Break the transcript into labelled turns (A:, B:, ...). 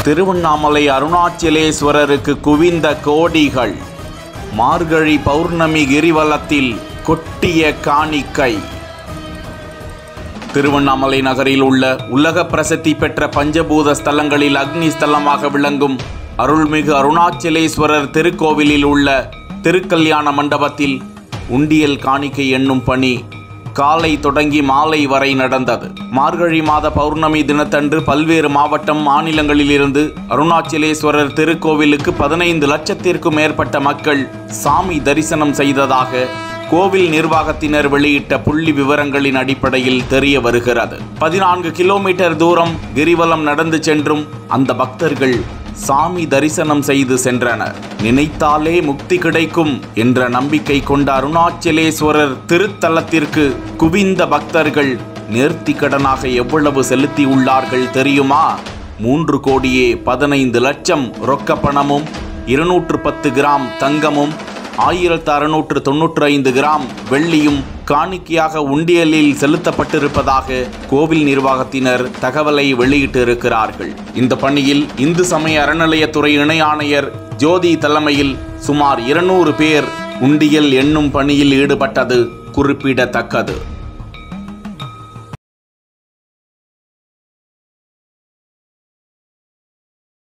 A: திருவண்ணாமலை அருணாச்சலேஸ்வரருக்கு குவிந்த கோடிகள் மார்கழி பௌர்ணமி கிரிவலத்தில் கொட்டிய காணிக்கை திருவண்ணாமலை நகரில் உள்ள உலக பிரசித்தி பெற்ற பஞ்சபூத ஸ்தலங்களில் அக்னி ஸ்தலமாக விளங்கும் அருள்மிகு அருணாச்சலேஸ்வரர் திருக்கோவிலில் உள்ள திருக்கல்யாண மண்டபத்தில் உண்டியல் காணிக்கை என்னும் பணி காலை தொடங்கி மாலை வரை நடந்தது மார்கழி மாத பௌர்ணமி தினத்தன்று பல்வேறு மாவட்டம் மாநிலங்களிலிருந்து அருணாச்சலேஸ்வரர் திருக்கோவிலுக்கு பதினைந்து லட்சத்திற்கும் மேற்பட்ட மக்கள் சாமி தரிசனம் செய்ததாக கோவில் நிர்வாகத்தினர் வெளியிட்ட புள்ளி விவரங்களின் அடிப்படையில் தெரிய வருகிறது பதினான்கு கிலோமீட்டர் தூரம் கிரிவலம் நடந்து சென்றும் அந்த பக்தர்கள் சாமி தரிசனம் செய்து சென்றனர் நினைத்தாலே முக்தி கிடைக்கும் என்ற நம்பிக்கை கொண்ட அருணாச்சலேஸ்வரர் திருத்தலத்திற்கு குவிந்த பக்தர்கள் நேர்த்திக்கடனாக எவ்வளவு செலுத்தியுள்ளார்கள் தெரியுமா மூன்று கோடியே பதினைந்து லட்சம் ரொக்க பணமும் இருநூற்று பத்து கிராம் தங்கமும் ஆயிரத்து அறுநூற்று தொன்னூற்று ஐந்து கிராம் வெள்ளியும் காணிக்கையாக உண்டியலில் செலுத்தப்பட்டிருப்பதாக கோவில் நிர்வாகத்தினர் தகவலை வெளியிட்டிருக்கிறார்கள் இந்த பணியில் இந்து சமய அறநிலையத்துறை இணை ஆணையர் ஜோதி தலைமையில் சுமார் இருநூறு பேர் உண்டியல் எண்ணும் பணியில் ஈடுபட்டது குறிப்பிடத்தக்கது